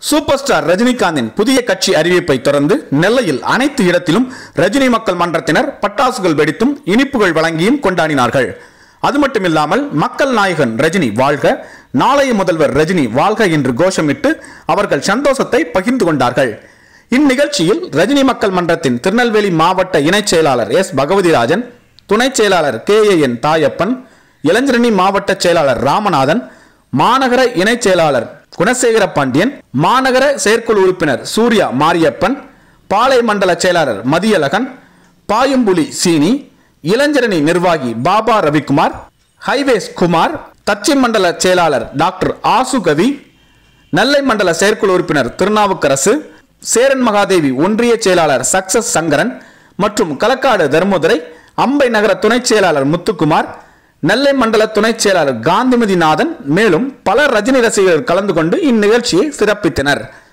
super star ரஜினிகாந்தின் புதிய கட்சி அறிவிப்பை தொடர்ந்து நெல்லையில் அனைத்து இடத்திலும் ரஜினி மக்கள் மன்றத்தினர் பட்டாசுகள் வெடித்தும் இனிப்புகள் வழங்கியும் கொண்டாடினார்கள் அது மட்டுமில்லாமல் மக்கள் நாயகன் ரஜினி வாழ்க நாளைய முதல்வர் ரஜினி வாழ்க என்று கோஷமிட்டு அவர்கள் சந்தோஷத்தை பகிர்ந்து கொண்டார்கள் இந்நிகழ்ச்சியில் ரஜினி மக்கள் மன்றத்தின் திருநெல்வேலி மாவட்ட இணைச் செயலாளர் எஸ் பகவதிராஜன் துணைச் செயலாளர் கே ஏ என் தாயப்பன் இளைஞரணி மாவட்ட செயலாளர் ராமநாதன் மாநகர இணைச் செயலாளர் குணசேகர பாண்டியன் மாநகர செயற்குழு உறுப்பினர் சூர்யா மாரியப்பன் பாளை மண்டல செயலாளர் மதியழகன் பாயும்புலி சீனி இளைஞரணி நிர்வாகி பாபா ரவிக்குமார் ஹைவேஸ் குமார் தச்சி மண்டல செயலாளர் டாக்டர் ஆசு கவி நெல்லை மண்டல செயற்குழு உறுப்பினர் திருநாவுக்கரசு சேரன் மகாதேவி ஒன்றிய செயலாளர் சக்சஸ் சங்கரன் மற்றும் களக்காடு தர்மதுரை அம்பை நகர துணைச் செயலாளர் முத்துக்குமார் நெல்லை மண்டல துணைச் செயலாளர் காந்திமதி நாதன் மேலும் பல ரஜினி ரசிகர்கள் கலந்து கொண்டு இந்நிகழ்ச்சியை சிறப்பித்தனர்